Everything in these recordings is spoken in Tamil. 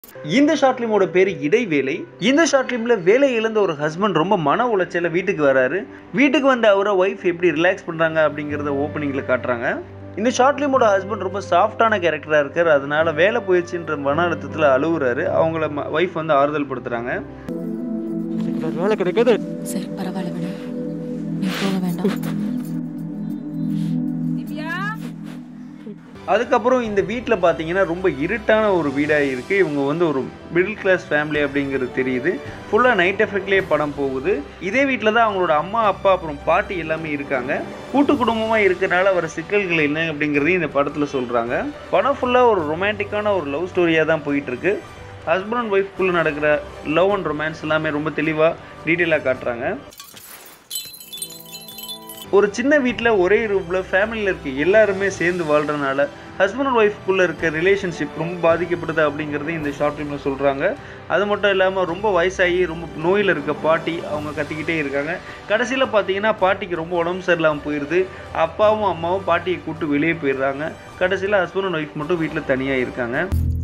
இந்த ஷார்ட் ஃபிலிமோட பேர் இடைவேளை இந்த ஷார்ட் ஃபிலிமில் வேலை இழந்த ஒரு ஹஸ்பண்ட் ரொம்ப மன உளைச்சல வீட்டுக்கு வராரு வீட்டுக்கு வந்த அவரை ஒய்ஃப் எப்படி ரிலாக்ஸ் பண்ணுறாங்க அப்படிங்கிறத ஓப்பனிங்கில் காட்டுறாங்க இந்த ஷார்ட் ஃபிலிமோட ஹஸ்பண்ட் ரொம்ப சாஃப்டான கேரக்டராக இருக்கார் அதனால வேலை போயிடுச்சுன்ற மன அழுத்தத்தில் அழுகுறாரு அவங்கள ஒய்ஃப் வந்து ஆறுதல் படுத்துறாங்க எனக்கு வேற வேலை கிடைக்காது சரி பரவாயில்ல விடு நீ போக வேண்டாம் அதுக்கப்புறம் இந்த வீட்டில் பார்த்தீங்கன்னா ரொம்ப இருட்டான ஒரு வீடாக இருக்குது இவங்க வந்து ஒரு மிடில் கிளாஸ் ஃபேமிலி அப்படிங்கிறது தெரியுது ஃபுல்லாக நைட் எஃபெக்ட்லேயே படம் போகுது இதே வீட்டில் தான் அவங்களோட அம்மா அப்பா அப்புறம் பாட்டி எல்லாமே இருக்காங்க கூட்டு குடும்பமாக இருக்கிறனால வர சிக்கல்கள் என்ன அப்படிங்கிறதையும் இந்த படத்தில் சொல்கிறாங்க படம் ஃபுல்லாக ஒரு ரொமான்டிக்கான ஒரு லவ் ஸ்டோரியாக தான் போயிட்டுருக்கு ஹஸ்பண்ட் அண்ட் ஒய்ஃப்குள்ளே நடக்கிற லவ் அண்ட் ரொமான்ஸ் எல்லாமே ரொம்ப தெளிவாக டீட்டெயிலாக காட்டுறாங்க ஒரு சின்ன வீட்டில் ஒரே ரூமில் ஃபேமிலியில் இருக்க எல்லாருமே சேர்ந்து வாழ்கிறனால ஹஸ்பண்ட் அண்ட் ஒய்ஃப்குள்ளே இருக்க ரிலேஷன்ஷிப் ரொம்ப பாதிக்கப்படுது அப்படிங்கிறதையும் இந்த ஷார்ட் ஃபிலிமில் சொல்கிறாங்க அது மட்டும் இல்லாமல் ரொம்ப வயசாகி ரொம்ப நோயில் இருக்க பாட்டி அவங்க கத்திக்கிட்டே இருக்காங்க கடைசியில் பார்த்தீங்கன்னா பாட்டிக்கு ரொம்ப உடம்பு சரியில்லாமல் போயிடுது அப்பாவும் அம்மாவும் பாட்டியை கூப்பிட்டு வெளியே போயிடுறாங்க கடைசியில் ஹஸ்பண்ட் அண்ட் ஒய்ஃப் மட்டும் வீட்டில் தனியாக இருக்காங்க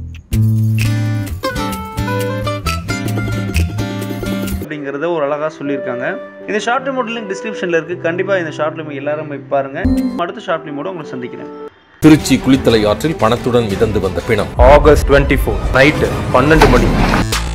அப்படிங்கிறத ஒரு அழகாக சொல்லியிருக்காங்க இந்த ஷார்ட் ஃபிலிமோட லிங்க் டிஸ்கிரிப்ஷனில் இருக்குது கண்டிப்பாக இந்த ஷார்ட் ஃபிலிம் எல்லாரும் போய் பாருங்க அடுத்த ஷார்ட் ஃபிலிமோட உங்களை சந்திக்கிறேன் திருச்சி குளித்தலை ஆற்றில் பணத்துடன் மிதந்து வந்த பிணம் ஆகஸ்ட் டுவெண்ட்டி ஃபோர் நைட்டு பன்னெண்டு மணி